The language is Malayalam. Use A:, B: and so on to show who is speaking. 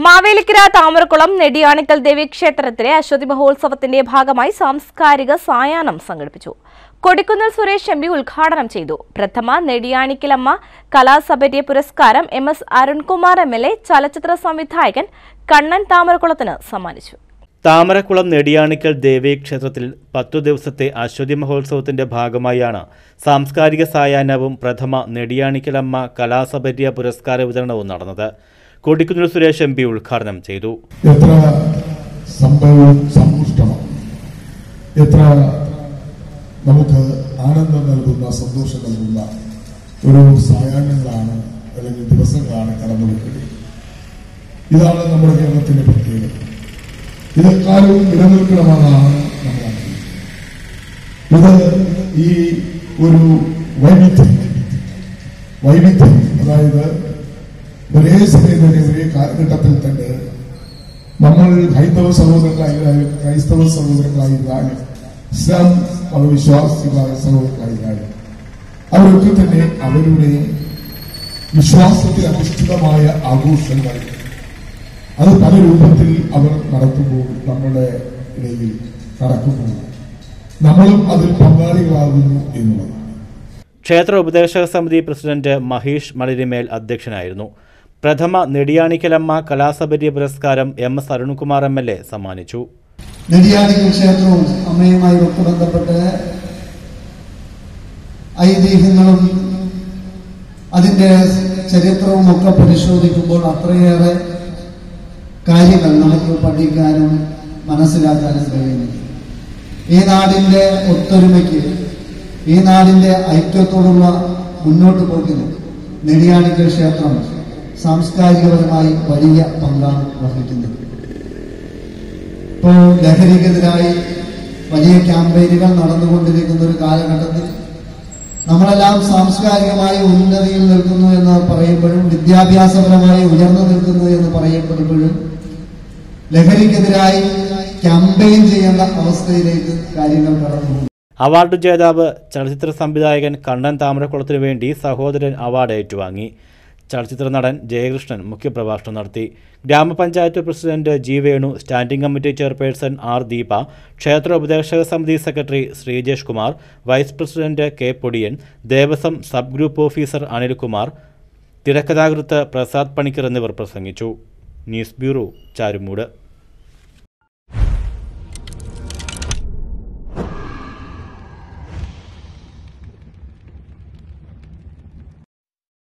A: മാവേലിക്കര താമരക്കുളം നെടിയാണിക്കൽ ദേവി ക്ഷേത്രത്തിലെ അശ്വതി മഹോത്സവത്തിന്റെ ഭാഗമായി സാംസ്കാരിക സായാഹ്നം സംഘടിപ്പിച്ചു കൊടിക്കുന്നിൽ സുരേഷ് എം പി ഉദ്ഘാടനം ചെയ്തു പ്രഥമ നെടിയാണിക്കലമ്മ കലാസഭര്യ പുരസ്കാരം M S Arunkumar M L A ചലച്ചിത്ര സംവിധായകൻ കണ്ണൻ താമരക്കുളത്തിന് സമ്മാനിച്ചു
B: താമരക്കുളം നെടിയാണിക്കൽ ദേവീ ക്ഷേത്രത്തിൽ പത്തു ദിവസത്തെ അശ്വതി മഹോത്സവത്തിന്റെ ഭാഗമായാണ് സാംസ്കാരിക സായാഹ്നവും പ്രഥമ നെടിയാണിക്കലമ്മ കലാസഭര്യ പുരസ്കാര വിതരണവും നടന്നത് കൊടിക്കുന്നിൽ സുരേഷ് എം പി ഉദ്ഘാടനം ചെയ്തു
C: എത്ര സംഭവവും സമ്പുഷ്ടമാണ് എത്ര നമുക്ക് ആനന്ദം നൽകുന്ന സന്തോഷം നൽകുന്ന ഒരു സായാഹ്നങ്ങളാണ് അല്ലെങ്കിൽ ദിവസങ്ങളാണ് കടന്നുപോയത് ഇതാണ് നമ്മുടെ കേരളത്തിന്റെ പ്രത്യേകത ഇതെക്കാലവും നിലനിൽക്കണമെന്നാണ് നമ്മൾ ആഗ്രഹിക്കുന്നത് ഇത് ഈ ഒരു വൈവിധ്യം വൈവിധ്യം അതായത് ഒരേ സമയം തന്നെ ഒരേ കാലഘട്ടത്തിൽ തന്നെ നമ്മൾ ഹൈന്ദവ സഹോദരങ്ങളായിരുന്നാലും ക്രൈസ്തവ സഹോദരങ്ങളായിരുന്നാലും ഇസ്ലാം മതവിശ്വാസികളായ സഹോദരങ്ങളായിരുന്നാലും അവരൊക്കെ തന്നെ അവരുടെ വിശ്വാസത്തിൽ അധിഷ്ഠിതമായ ആഘോഷങ്ങൾ അത് പല രൂപത്തിൽ അവർ നടത്തുമ്പോൾ നമ്മുടെ ഇടയിൽ നടക്കുമ്പോൾ നമ്മളും അതിൽ പങ്കാളികളാകുന്നു എന്നുള്ളതാണ്
B: ക്ഷേത്ര ഉപദേശക സമിതി പ്രസിഡന്റ് മഹേഷ് മളിരിമേൽ അധ്യക്ഷനായിരുന്നു പ്രഥമ നെടിയാണിക്കലമ്മ കലാസഭര്യ പുരസ്കാരം M S Arunkumar M L A സമ്മാനിച്ചു
D: നെടിയാണിക്കൽ ക്ഷേത്രവും അമ്മയുമായി ഒത്തു ബന്ധപ്പെട്ട് ഐതിഹ്യങ്ങളും അതിന്റെ ചരിത്രവും ഒക്കെ പരിശോധിക്കുമ്പോൾ അത്രയേറെ കാര്യങ്ങൾ നമുക്ക് പഠിക്കാനും മനസ്സിലാക്കാനും കഴിയുന്നു ഈ നാടിന്റെ ഒത്തൊരുമയ്ക്ക് ഈ നാടിന്റെ ഐക്യത്തോടുള്ള മുന്നോട്ട് പോക്കിന് നെടിയാണിക്കൽ ക്ഷേത്രം സാംസ്കാരികപരമായി വലിയ പങ്കാണ് വഹിക്കുന്നത് ഇപ്പോൾ ലഹരിക്കെതിരായി വലിയ ക്യാമ്പയിനുകൾ നടന്നുകൊണ്ടിരിക്കുന്ന ഒരു കാലഘട്ടത്തിൽ നമ്മളെല്ലാം സാംസ്കാരികമായി ഉന്നതിയിൽ നിൽക്കുന്നു എന്ന് പറയുമ്പോഴും വിദ്യാഭ്യാസപരമായി ഉയർന്നു നിൽക്കുന്നു എന്ന് പറയപ്പെടുമ്പോഴും ലഹരിക്കെതിരായി ക്യാമ്പയിൻ ചെയ്യേണ്ട അവസ്ഥയിലേക്ക് കാര്യങ്ങൾ കടന്നു
B: അവാർഡ് ജേതാവ് ചലച്ചിത്ര സംവിധായകൻ കണ്ണൻ താമരക്കുളത്തിനു വേണ്ടി സഹോദരൻ അവാർഡ് ഏറ്റുവാങ്ങി ചലച്ചിത്ര നടൻ ജയകൃഷ്ണൻ മുഖ്യപ്രഭാഷണം നടത്തി ഗ്രാമപഞ്ചായത്ത് president G Venu standing committee chairperson R Deepa ക്ഷേത്ര ഉപദേശക സമിതി secretary Sreejesh Kumar vice president K Podiyan Devaswom sub group officer Anilkumar തിരക്കഥാകൃത്ത് പ്രസാദ് പണിക്കർ എന്നിവർ പ്രസംഗിച്ചു ന്യൂസ് ബ്യൂറോ ചാരുമൂട്